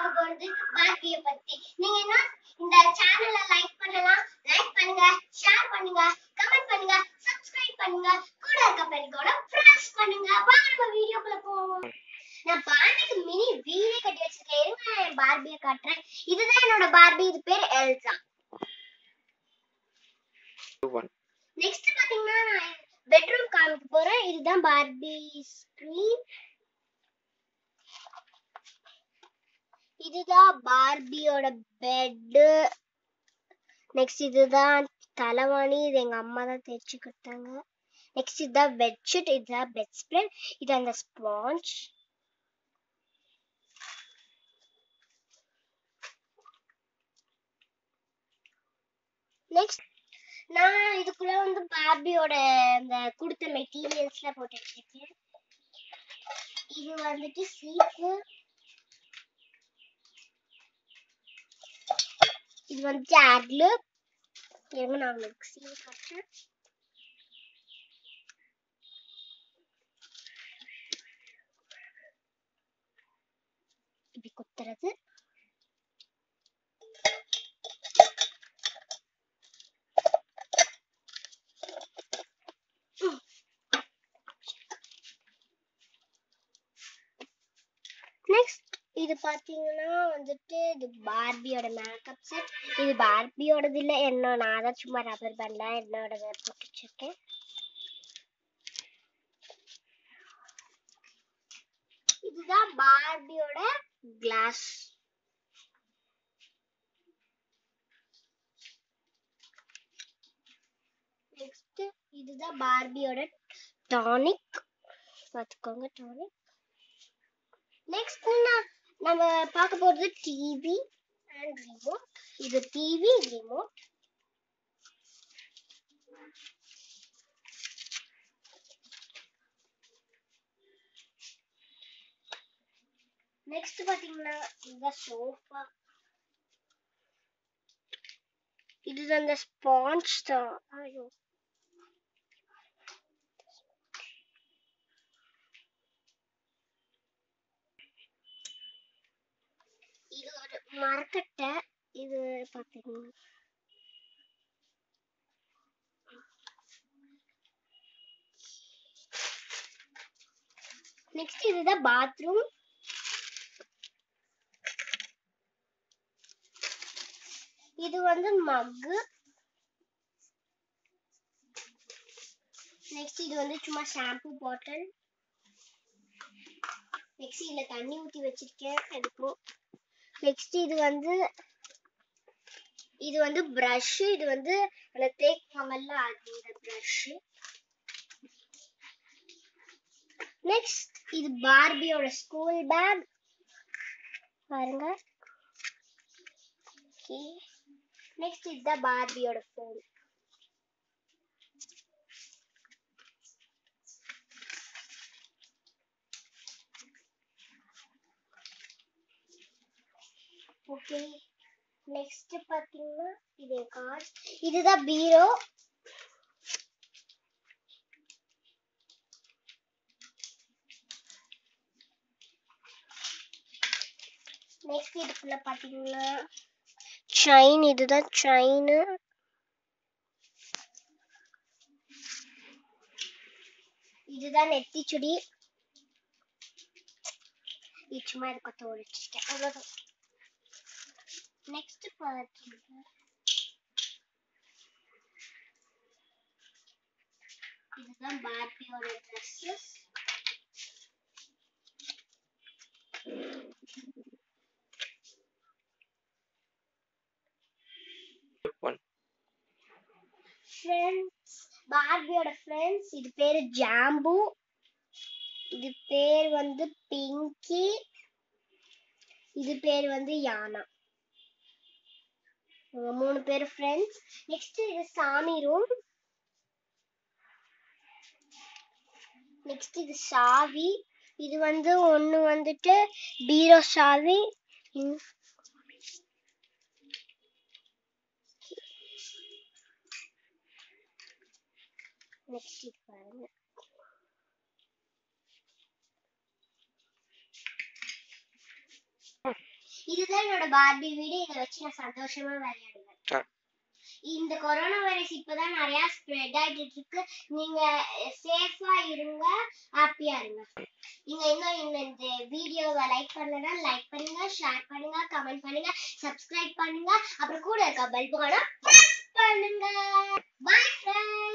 பார்க்க போறது பார்பிய பத்தி நீங்க என்ன இந்த சேனலை லைக் பண்ணலாம் லைக் பண்ணுங்க ஷேர் பண்ணுங்க கமெண்ட் பண்ணுங்க சப்ஸ்கிரைப் பண்ணுங்க கூட இருக்க பெல் கூட பிரஸ் பண்ணுங்க வாங்க நம்ம வீடியோக்குள்ள போவோம் நான் பார்பிக்கு மினி வீடே கட்டி வச்சிருக்கேன் இருங்க நான் என் பார்பியை காட்டுறேன் இதுதான் என்னோட பார்பி இது பேர் எல்சா ஒன் நெக்ஸ்ட் பாத்தீங்கன்னா நான் பெட்ரூம் காமிக்க போறேன் இதுதான் பார்பி ஸ்கிரீன் இதுதான் பார்பியோட பெட்டு நெக்ஸ்ட் இதுதான் தலைவாணி இது எங்க அம்மா தான் தைச்சு கொடுத்தாங்க நெக்ஸ்ட் இதுதான் பெட்ஷீட் இதுதான் பெட் ஸ்ப்ரெட் இது அந்த ஸ்பாஞ்ச் நெக்ஸ்ட் நான் இதுக்குள்ள வந்து பார்பியோட இந்த கொடுத்த மெட்டீரியல்ஸ்லாம் போட்டு வச்சிருக்கேன் இது வந்துட்டு சீப்பு இது வந்துட்டு ஆட்லு இருங்க நான் உங்களுக்கு சீன் காட்டுறேன் இப்படி குத்துறது நெக்ஸ்ட் இது பாத்தீங்கன்னா வந்துட்டு இது பார்பியோட மேக்கப் செட் இது பார்பியோடது இல்ல என்ன நான் தான் சும்மா ரப்பர் பேண்ட்ல என்னோட போட்டு வச்சிருக்கேன் இதுதான் பார்பியோட கிளாஸ் நெக்ஸ்ட் இதுதான் பார்பியோட டானிக் பார்த்துக்கோங்க டானிக் நெக்ஸ்ட் நம்ம பார்க்க போறது டிவி அண்ட் ரிமோட் இது டிவி ரிமோட் நெக்ஸ்ட் பாத்தீங்கன்னா இந்த சோஃபா இது அந்த ஸ்பாஞ்ச் தான் ஐயோ இது ஒரு மரக்கட்டை இது பாத்தீங்கன்னா நெக்ஸ்ட் இதுதான் பாத்ரூம் இது வந்து மக்கு நெக்ஸ்ட் இது வந்து சும்மா ஷாம்பு பாட்டில் நெக்ஸ்ட் இதுல தண்ணி ஊத்தி வச்சிருக்கேன் எதுக்கும் நெக்ஸ்ட் இது வந்து இது வந்து பிரஷ் இது வந்து அந்த தேய்ப்பாங்கல்ல அது இந்த பிரஷ் நெக்ஸ்ட் இது பார்பியோட ஸ்கூல் பேக் பாருங்க நெக்ஸ்ட் இதுதான் பார்பியோட ஃபோன் ஓகே நெக்ஸ்ட் பாத்தீங்கன்னா இது கார் இதுதான் பீரோ நெக்ஸ்ட் இதுக்குள்ள பாத்தீங்கன்னா செயின் இதுதான் செயின் இதுதான் நெத்திச்சுடி இது சும்மா இது கொத்த ஒழிச்சிருக்கேன் அவ்வளவுதான் நெக்ஸ்ட் பாத்தீங்கன்னா இதுதான் பார்பியோட ட்ரெஸ்ஸஸ் ஒன் ஃப்ரெண்ட்ஸ் பார்பியோட ஃப்ரெண்ட்ஸ் இது பேரு ஜாம்பு இது பேர் வந்து பிங்கி இது பேர் வந்து யானா இவங்க மூணு பேர் ஃப்ரெண்ட்ஸ் நெக்ஸ்ட் இது சாமி ரூம் நெக்ஸ்ட் இது சாவி இது வந்து ஒன்னு வந்துட்டு பீரோ சாவி இன்- நெக்ஸ்ட் இது பாருங்க இதுதான் என்னோட பார்பி வீடு இதை வச்சு நான் சந்தோஷமா விளையாடுவேன் ஆ. இந்த கொரோனா வைரஸ் இப்பதான் நிறைய ஸ்ப்ரெட் ஆயிட்டு இருக்கு நீங்க சேஃபா இருங்க ஹாப்பியா இருங்க நீங்க இன்னும் இந்த இந்த வீடியோவை லைக் பண்ணலன்னா லைக் பண்ணுங்க ஷேர் பண்ணுங்க கமெண்ட் பண்ணுங்க சப்ஸ்கிரைப் பண்ணுங்க அப்புறம் கூட இருக்க பெல் பட்டனை பிரஸ் பண்ணுங்க பை ஃப்ரெண்ட்ஸ்